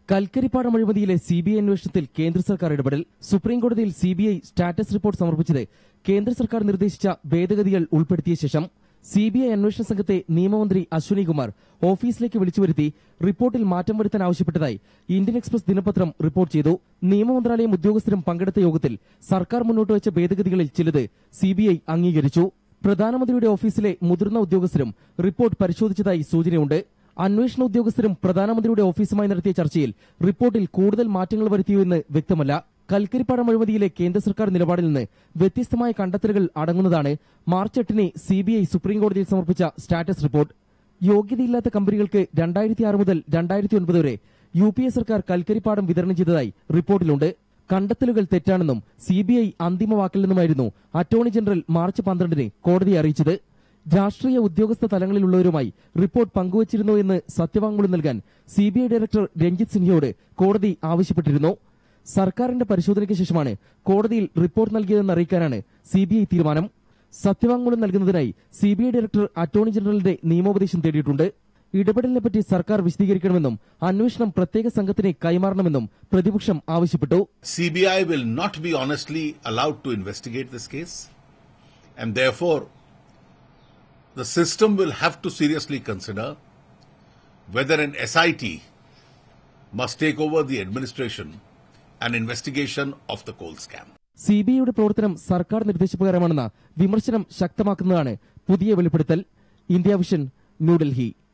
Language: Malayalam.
കൽക്കരിപ്പാടം അഴിമതിയിലെ സി ബി ഐ അന്വേഷണത്തിൽ കേന്ദ്ര സർക്കാർ ഇടപെടൽ സുപ്രീംകോടതിയിൽ C B I status report സമർപ്പിച്ചത് കേന്ദ്ര സർക്കാർ നിർദ്ദേശിച്ച ഭേദഗതികൾ ഉൾപ്പെടുത്തിയ ശേഷം സി ബി ഐ അന്വേഷണ സംഘത്തെ നിയമമന്ത്രി അശ്വനി കുമാർ ഓഫീസിലേക്ക് വിളിച്ചു വരുത്തി റിപ്പോർട്ടിൽ മാറ്റം വരുത്താൻ ആവശ്യപ്പെട്ടതായി ഇന്ത്യൻ എക്സ്പ്രസ് ദിനപത്രം റിപ്പോർട്ട് ചെയ്തു നിയമമന്ത്രാലയം ഉദ്യോഗസ്ഥരും പങ്കെടുത്ത യോഗത്തിൽ സർക്കാർ മുന്നോട്ട് വെച്ച ഭേദഗതികളിൽ ചിലത് സി ബി ഐ അംഗീകരിച്ചു പ്രധാനമന്ത്രിയുടെ ഓഫീസിലെ മുതിർന്ന ഉദ്യോഗസ്ഥരും റിപ്പോർട്ട് പരിശോധിച്ചതായി സൂചനയുണ്ട് അന്വേഷണ ഉദ്യോഗസ്ഥരും പ്രധാനമന്ത്രിയുടെ ഓഫീസുമായി നടത്തിയ ചർച്ചയിൽ റിപ്പോർട്ടിൽ കൂടുതൽ മാറ്റങ്ങൾ വരുത്തിയോ എന്ന് വ്യക്തമല്ല കൽക്കരിപ്പാടം അഴിമതിയിലെ കേന്ദ്ര സർക്കാർ നിലപാടിൽ നിന്ന് വ്യത്യസ്തമായ കണ്ടെത്തലുകൾ അടങ്ങുന്നതാണ് മാർച്ച് എട്ടിന് സി ബി ഐ സുപ്രീംകോടതിയിൽ സമർപ്പിച്ച സ്റ്റാറ്റസ് റിപ്പോർട്ട് യോഗ്യതയില്ലാത്ത കമ്പനികൾക്ക് രണ്ടായിരത്തി ആറ് മുതൽ രണ്ടായിരത്തി ഒൻപത് വരെ യു പി എ സർക്കാർ കൽക്കരിപ്പാടം വിതരണം ചെയ്തതായി റിപ്പോർട്ടിലുണ്ട് കണ്ടെത്തലുകൾ തെറ്റാണെന്നും സി ബി ഐ അന്തിമ വാക്കിൽ നിന്നുമായിരുന്നു അറ്റോർണി ജനറൽ മാർച്ച് പന്ത്രണ്ടിന് കോടതിയെ അറിയിച്ചത് രാഷ്ട്രീയ ഉദ്യോഗസ്ഥ തലങ്ങളിലുള്ളവരുമായി റിപ്പോർട്ട് പങ്കുവച്ചിരുന്നോ എന്ന് സത്യവാങ്മൂലം നൽകാൻ C B I director Ranjit സിൻഹയോട് കോടതി ആവശ്യപ്പെട്ടിരുന്നു സർക്കാരിന്റെ പരിശോധനയ്ക്ക് ശേഷമാണ് കോടതിയിൽ റിപ്പോർട്ട് നൽകിയതെന്ന് അറിയിക്കാനാണ് സി ബി ഐ തീരുമാനം സത്യവാങ്മൂലം നൽകുന്നതിനായി C B I director attorney ജനറലിന്റെ നിയമോപദേശം തേടിയിട്ടുണ്ട് ഇടപെടലിനെപ്പറ്റി സർക്കാർ വിശദീകരിക്കണമെന്നും അന്വേഷണം പ്രത്യേക സംഘത്തിന് കൈമാറണമെന്നും പ്രതിപക്ഷം ആവശ്യപ്പെട്ടു CBI will not be honestly allowed to investigate this case, and therefore, the system will have to seriously consider whether an SIT must take over the administration and investigation of the coal scam. C B ഐയുടെ പ്രവർത്തനം സർക്കാർ നിർദ്ദേശപ്രകാരമാണെന്ന വിമർശനം ശക്തമാക്കുന്നതാണ് പുതിയ വെളിപ്പെടുത്തൽ ഇന്ത്യ വിഷൻ ന്യൂഡൽഹി